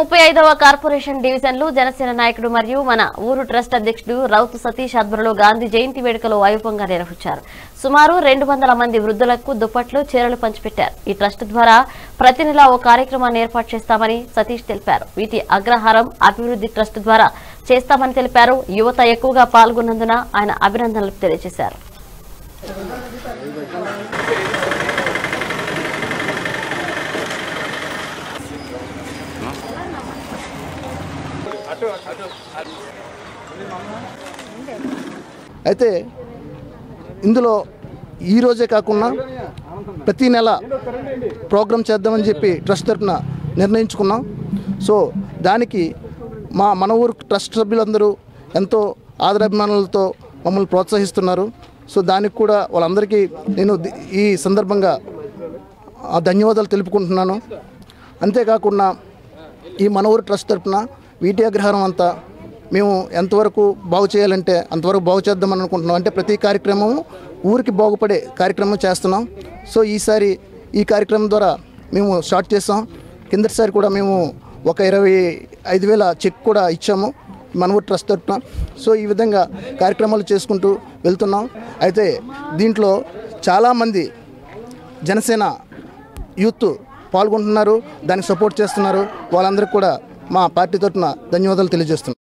ముప్పై ఐదవ కార్పొరేషన్ డివిజన్లు జనసేన నాయకుడు మరియు మన ఊరు ట్రస్ట్ అధ్యక్షుడు రౌతు సతీష్ ఆధ్వర్యంలో గాంధీ జయంతి వేడుకలు వైభవంగా నిర్వహించారు సుమారు రెండు వందల మంది వృద్ధులకు దుప్పట్లు చీరలు పంచిపెట్టారు ఈ ట్రస్ట్ ద్వారా ప్రతి నెల ఓ కార్యక్రమాన్ని ఏర్పాటు చేస్తామని సతీష్ తెలిపారు వీటి అగ్రహారం అభివృద్ధి ట్రస్ట్ ద్వారా చేస్తామని తెలిపారు యువత ఎక్కువగా పాల్గొన్నందున ఆయన అభినందనలు తెలియజేశారు అయితే ఇందులో ఈ రోజే కాకుండా ప్రతి నెల ప్రోగ్రాం చేద్దామని చెప్పి ట్రస్ట్ తరఫున నిర్ణయించుకున్నాం సో దానికి మా మన ఊరు ట్రస్ట్ సభ్యులందరూ ఎంతో ఆదరాభిమానులతో మమ్మల్ని ప్రోత్సహిస్తున్నారు సో దానికి కూడా వాళ్ళందరికీ నేను ది- ఈ సందర్భంగా ఆ ధన్యవాదాలు తెలుపుకుంటున్నాను అంతేకాకుండా ఈ మన ఊరు ట్రస్ట్ తరఫున వీటి అగ్రహారం అంతా మేము ఎంతవరకు బాగు చేయాలంటే అంతవరకు బాగు చేద్దామని అనుకుంటున్నాం అంటే ప్రతి కార్యక్రమము ఊరికి బాగుపడే కార్యక్రమం చేస్తున్నాం సో ఈసారి ఈ కార్యక్రమం ద్వారా మేము స్టార్ట్ చేసాం కిందటిసారి కూడా మేము ఒక ఇరవై ఐదు వేల చెక్ కూడా ఇచ్చాము మన ఊరు ట్రస్ట్ తరఫున సో ఈ విధంగా కార్యక్రమాలు చేసుకుంటూ వెళ్తున్నాం అయితే దీంట్లో చాలామంది జనసేన యూత్ పాల్గొంటున్నారు దానికి సపోర్ట్ చేస్తున్నారు వాళ్ళందరికీ కూడా మా పార్టీ తరఫున ధన్యవాదాలు తెలియజేస్తున్నాం